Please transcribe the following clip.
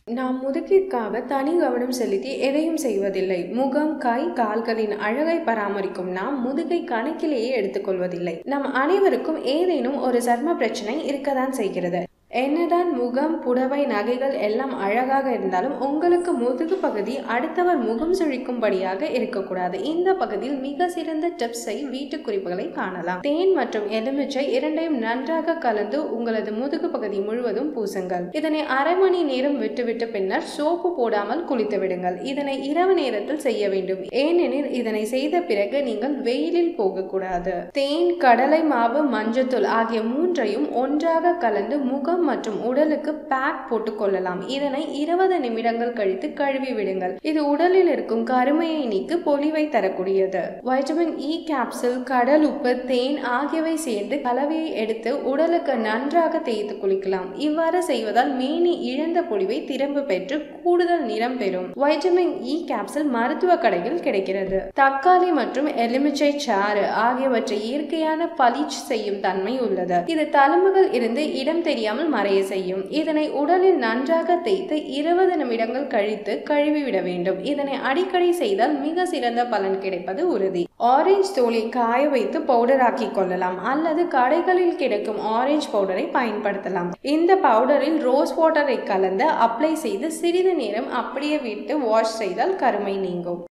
நாம் முதுகிற்காக தனி கவனம் செலுத்தி எதையும் செய்வதில்லை முகம் கை கால்களின் அழகை பராமரிக்கும் நாம் முதுகை கணக்கிலேயே எடுத்துக்கொள்வதில்லை நம் அனைவருக்கும் ஏதேனும் ஒரு சர்ம பிரச்சனை இருக்கதான் செய்கிறது என்னதான் முகம் புடவை நகைகள் எல்லாம் அழகாக இருந்தாலும் உங்களுக்கு முதுகு பகுதி அடுத்தவர் முகம் சுழிக்கும்படியாக இருக்கக்கூடாது இந்த பகுதியில் மிக சிறந்த டிப்ஸை வீட்டு குறிப்புகளை காணலாம் தேன் மற்றும் எலுமிச்சை இரண்டையும் நன்றாக கலந்து உங்களது முதுகு பகுதி முழுவதும் பூசுங்கள் இதனை அரை மணி நேரம் விட்டுவிட்டு பின்னர் சோப்பு போடாமல் குளித்து விடுங்கள் இதனை இரவு நேரத்தில் செய்ய வேண்டும் ஏனெனில் இதனை செய்த பிறகு நீங்கள் வெயிலில் போகக்கூடாது தேன் கடலை மாவு மஞ்சத்தூள் ஆகிய மூன்றையும் ஒன்றாக கலந்து முகம் மற்றும் உடலுக்கு பேக் போட்டு கொள்ளலாம் இதனை இருபது நிமிடங்கள் கழித்து கழுவி விடுங்கள் இது உடலில் இருக்கும் கருமையை நீக்கி பொலிவை தரக்கூடியது வைட்டமின் இ கேப்சூல் கடல் உப்பு தேன் ஆகியவை சேர்ந்து கலவையை எடுத்து உடலுக்கு நன்றாக தேய்த்து குளிக்கலாம் இவ்வாறு செய்வதால் மேனி இழந்த பொலிவை திரும்ப பெற்று கூடுதல் நிறம் பெறும் வைட்டமின் இ கேப்சூல் மருத்துவ கடையில் கிடைக்கிறது தக்காளி மற்றும் எலுமிச்சை சாறு ஆகியவற்றை இயற்கையான பளிச் செய்யும் தன்மை உள்ளது இது தழும்புகள் இருந்து இடம் தெரியாமல் மறைய செய்யும் இதனை உடலில் நன்றாக தேய்த்து இருபது நிமிடங்கள் கழித்து கழுவிவிட வேண்டும் இதனை அடிக்கடி செய்தால் மிக சிறந்த பலன் கிடைப்பது உறுதி ஆரஞ்சு தோலை காய வைத்து பவுடர் ஆக்கி கொள்ளலாம் அல்லது கடைகளில் கிடைக்கும் ஆரஞ்சு பவுடரை பயன்படுத்தலாம் இந்த பவுடரில் ரோஸ் வாட்டரை கலந்து அப்ளை செய்து சிறிது நேரம் அப்படியே விட்டு வாஷ் செய்தால் கருமை நீங்கும்